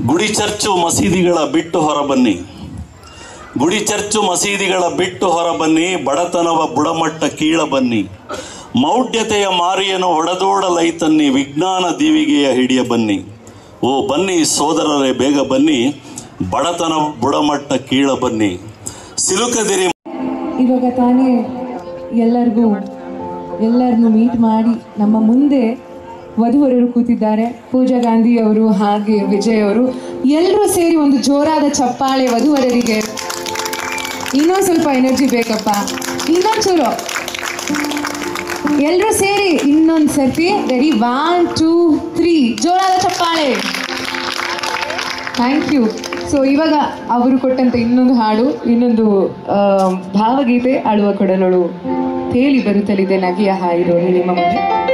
ಗುಡಿ ಚರ್ಚು ಮಸೀದಿಗಳ ಬಿಟ್ಟು ಹೊರಬನ್ನಿ ಗುಡಿ ಚರ್ಚು ಮಸೀದಿಗಳ ಬಿಟ್ಟು ಹೊರಬನ್ನಿ ಬಡತನವ ಬುಡಮಟ್ಟ ಕೀಳ ಬನ್ನಿ ಮೌಢ್ಯತೆಯ ಮಾರಿಯನ್ನು ಹೊಡೆದೋಡಲೈತನ್ನಿ ವಿಜ್ಞಾನ ದೀವಿಗೆಯ ಹಿಡಿಯ ಬನ್ನಿ ಓ ಬನ್ನಿ ಸೋದರರೇ ಬೇಗ ಬನ್ನಿ ಬಡತನ ಬುಡಮಟ್ಟ ಕೀಳ ಬನ್ನಿ ಸಿಲುಕದಿರಿ ಇವಾಗ ತಾನೇ ಎಲ್ಲರಿಗೂ ಎಲ್ಲರನ್ನು ಮೀಟ್ ಮಾಡಿ ನಮ್ಮ ಮುಂದೆ ವಧುವರರು ಕೂತಿದ್ದಾರೆ ಪೂಜಾ ಗಾಂಧಿ ಅವರು ಹಾಗೆ ವಿಜಯ್ ಅವರು ಎಲ್ಲರೂ ಸೇರಿ ಒಂದು ಜೋರಾದ ಚಪ್ಪಾಳೆ ವಧುವರರಿಗೆ ಇನ್ನೊಂದು ಸ್ವಲ್ಪ ಎನರ್ಜಿ ಬೇಕಪ್ಪ ಇನ್ನೊಂದು ಚೂರು ಎಲ್ಲರೂ ಸೇರಿ ಇನ್ನೊಂದು ಸರ್ತಿ ರೆಡಿ ಒನ್ ಟೂ ತ್ರೀ ಜೋರಾದ ಚಪ್ಪಾಳೆ ಥ್ಯಾಂಕ್ ಯು ಸೊ ಇವಾಗ ಅವರು ಕೊಟ್ಟಂತ ಇನ್ನೊಂದು ಹಾಡು ಇನ್ನೊಂದು ಆ, ಭಾವಗೀತೆ ಆಳುವ ಕೊಡಲಳು ತೇಲಿ ಬರುತ್ತಲಿದೆ ನಗೆಯ ಹಾಯಿರೋಳು ನಿಮ್ಮ ಮುಂದೆ